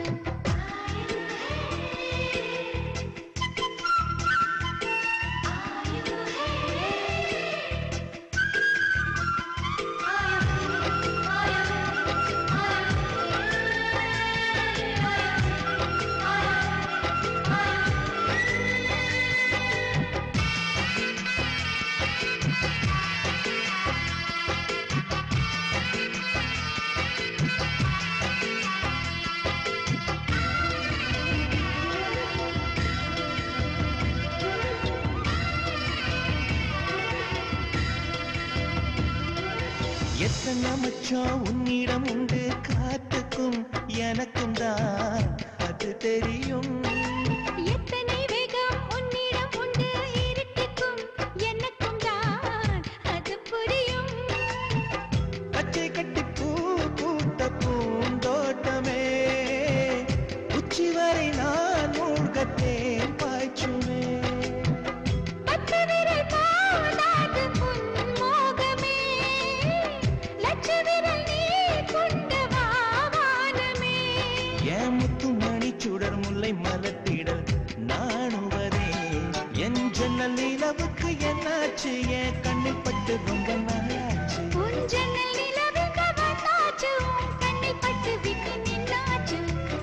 எத்தனை மச்சம் உன்னிடம் உண்டு காத்துக்கும் எனக்கும் தான் அது தெரியும் எத்தனை வேகம் உன்னிடம் உண்டு இருட்டுக்கும் எனக்கும் தான் அது புரியும் பச்சை கட்டி பூ பூத்த பூந்தோட்டமே உச்சி வரை நான் மூழ்கத்தேன் பாய்ச்சுமே பத்து விரல் போதாது உன் மோகமே லட்ச விரல் நீ கொண்ட வாவானமே என் முத்து மணி சுடர் முல்லை மலத்திடல் நாணுவதே என் ஜன்னல் நிலவுக்கு என்னாச்சு என் கண்ணில் பட்டு ரொம்ப நாளாச்சு உன் ஜன்னல் நிலவுக்கு வந்தாச்சு உன் கண்ணில் பட்டு விட்டு நின்னாச்சு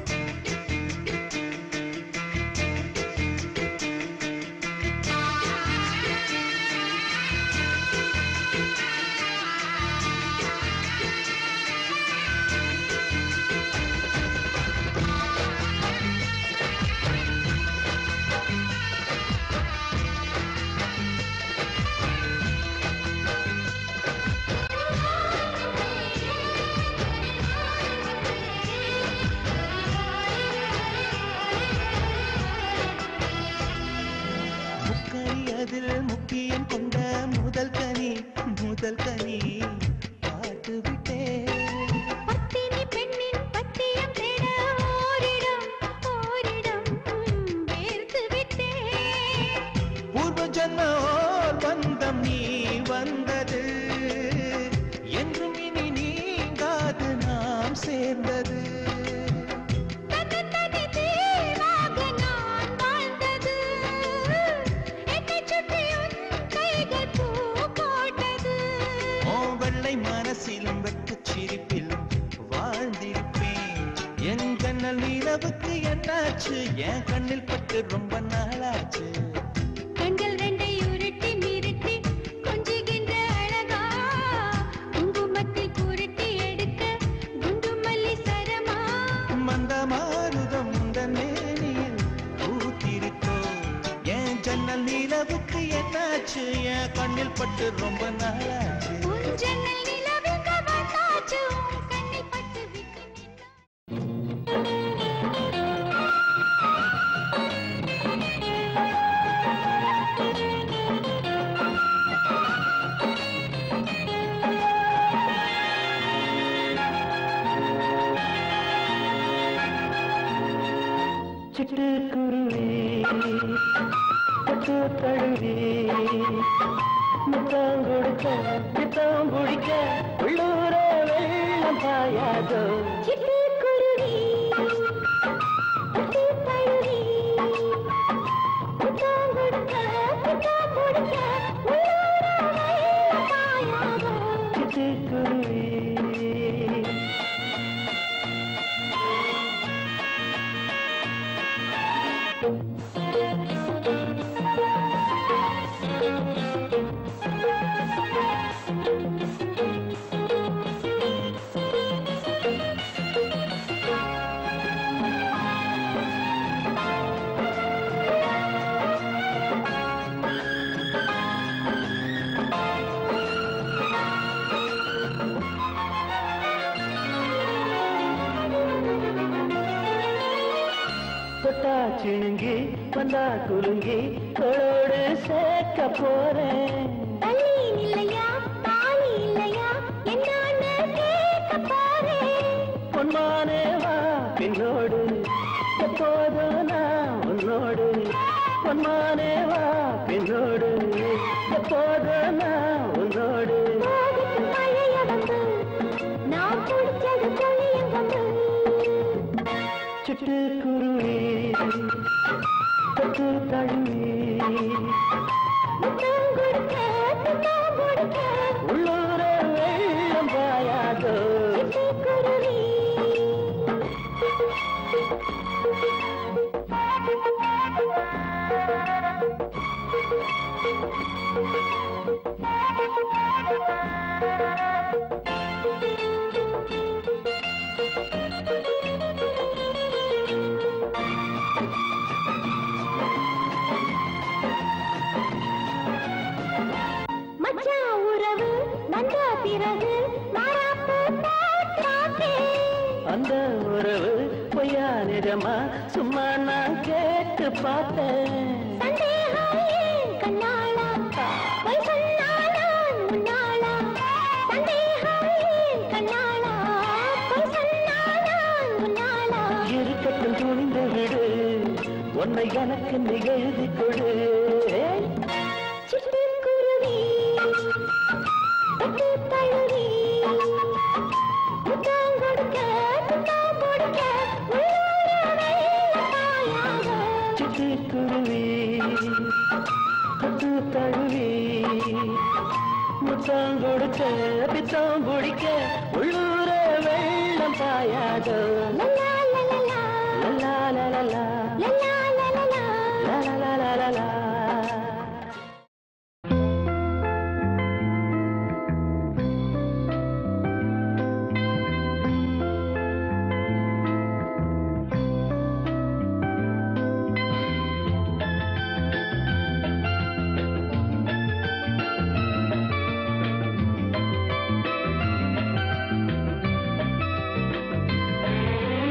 முக்கணி அதில் முக்கியம் கொண்ட முதல் கனி முதல் கனி பார்த்து விட்டேன் பத்தினி பெண்ணின் பத்தியம் தேட ஓரிடம் ஓரிடம் வேர்த்து விட்டேன் பூர்வ ஜன்ம ஓர் பந்தம் நீ வந்தது என்றும் இனி நீங்காது நாம் சேர்ந்தது தன்னந்தனி தீவாக நான் வாழ்ந்தது என்னைச் சுற்றி உன் கைகள் பூ போட்டது ஓ வெள்ளை மனசிலும் வெட்டுச் சிரிப்பிலும் வாழ்ந்திருப்பேன் என் கண்ணல் நிலவுக்கு என்னாச்சு என் கண்ணில் பட்டு ரொம்ப நாளாச்சு கண்கள் ரெண்டை உருட்டி மிரட்டி கொஞ்சுகின்ற அழகா குங்குமத்தில் நிலவுக்கு என்னாச்சு என் கண்ணில் பட்டு ரொம்ப நாளாச்சு உன் ஜன்னல் நிலவுக்கு வந்தாச்சு உன் கண்ணில் பட்டு விட்டு நின்னா சிட்டுக்குருவி பட்டு தழுவி முத்தம் கொடுக்க பித்தம் பிடிக்க உள்ளூர வெள்ளம் பாயாதோ சிட்டுக்குருவி பட்டு தழுவி முத்தம் கொடுக்க முத்தம் கொடுக்க உள்ளூர வெள்ளம் பாயாதோ. சிட்டுக்குருவி தொட்டா சிணுங்கி வந்தா குலுங்கி தோளோடு சேர்க்க போறேன் தள்ளி நில்லையா தாலி இல்லையா என்னான்னு கேட்க போறேன் பொன்மானே வா பின்னோடு எப்போதும் நான் உன்னோடு பொன்மானே வா பின்னோடு எப்போதும் நான் உன்னோடு போகட்டும் பழைய வந்து நான் பிடிச்சது பொழியும் வந்து சிட்டுக்குருவி தொட்டு தழுவி முத்தம் கொடுக்க முத்தம் கொடுக்க உள்ளூர வெள்ளம் பாயாதோ சிட்டுக்குருவி மச்சான் உறவு வந்த பிறகு மாறாப்பு பார்த்தேன் அந்த உறவு பொய்யா நிஜமா சும்மா நான் கேட்டு பார்த்தேன் சந்தேகம் ஏன் கண்ணாளா பொய் சொன்னாலான் முன்னாளா சந்தேகம் ஏன் கண்ணாளா பொய் சொன்னாலான் முன்னாளா இருக்கட்டும் துணிந்து விடு உன்னை எனக்கு நீ எழுதி கொடு சிட்டுக்குருவி பட்டு தழுவி முத்தம் கொடுக்க முத்தம் கொடுக்க உள்ளூர வெள்ளக்காயாக சிட்டுக்குருவி தொட்டு தழுவி முத்தம் கொடுக்க பித்தம் பிடிக்க உள்ளூர வெள்ளம் பாயாதோ லலா லலலா லலா லலலா லலா லலலா லலா லலலா ஆ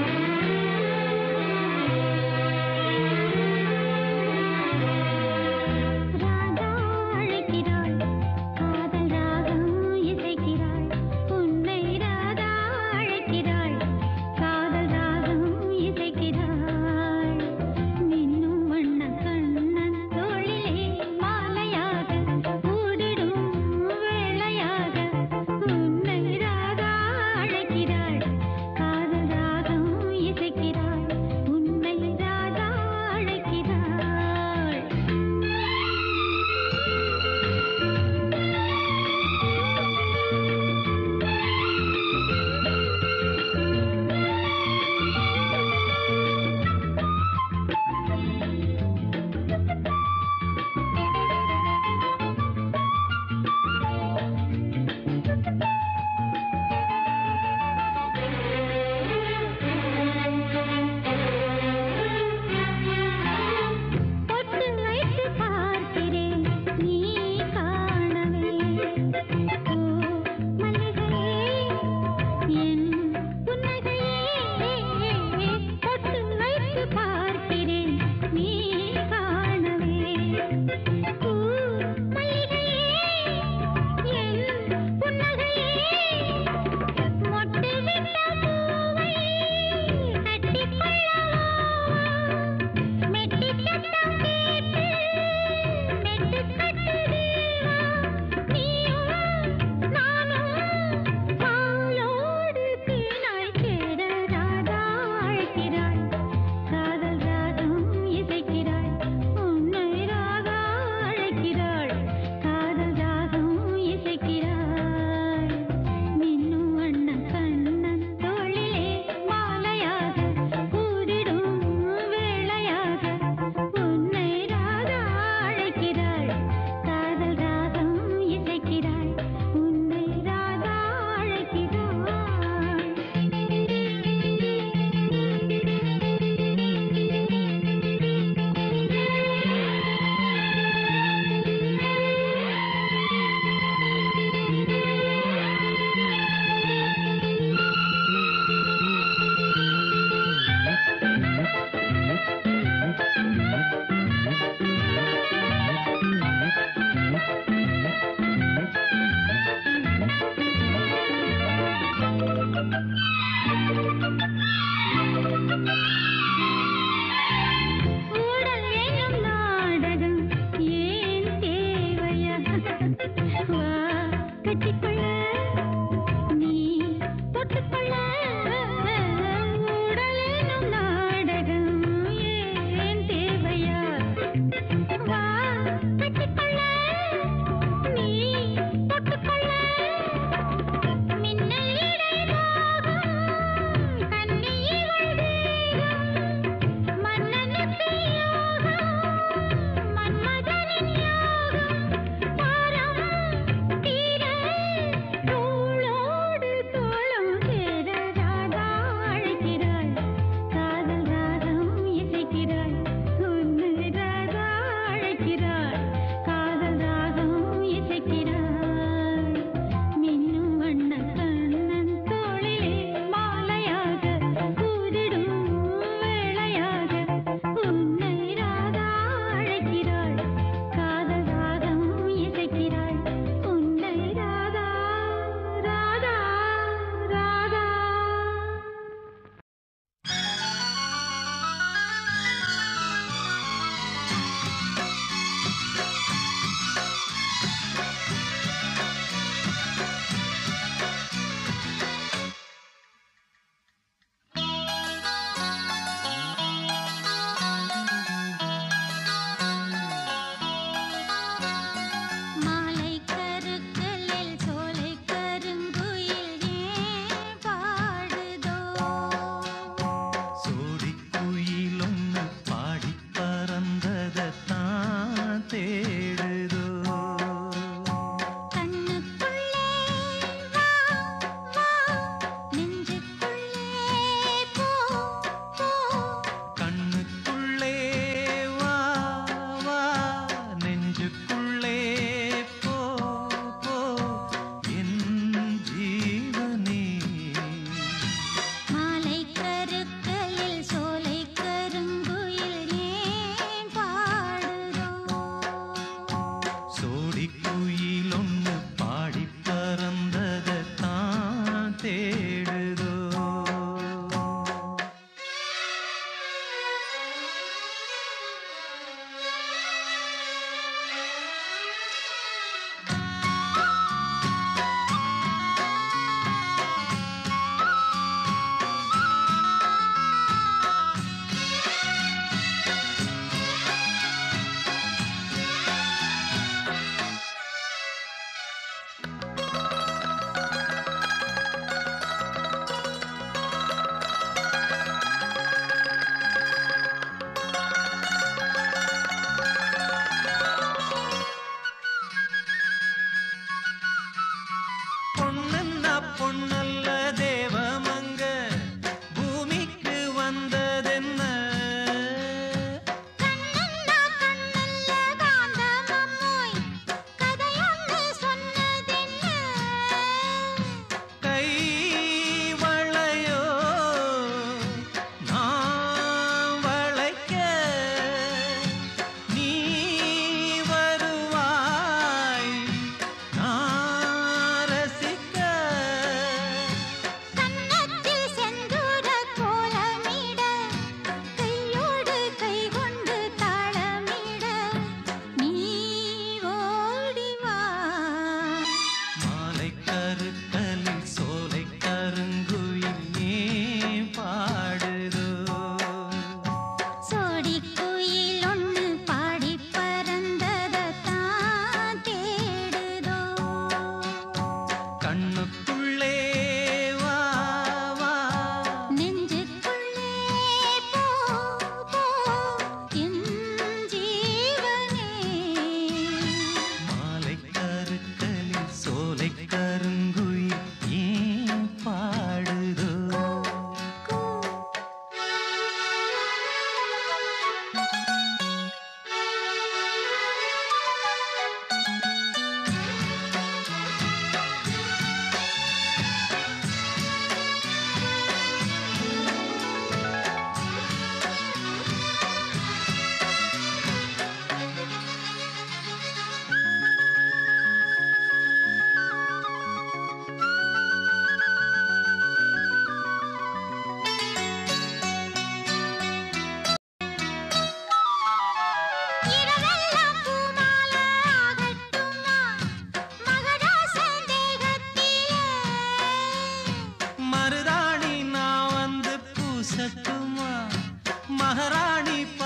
மகாராணி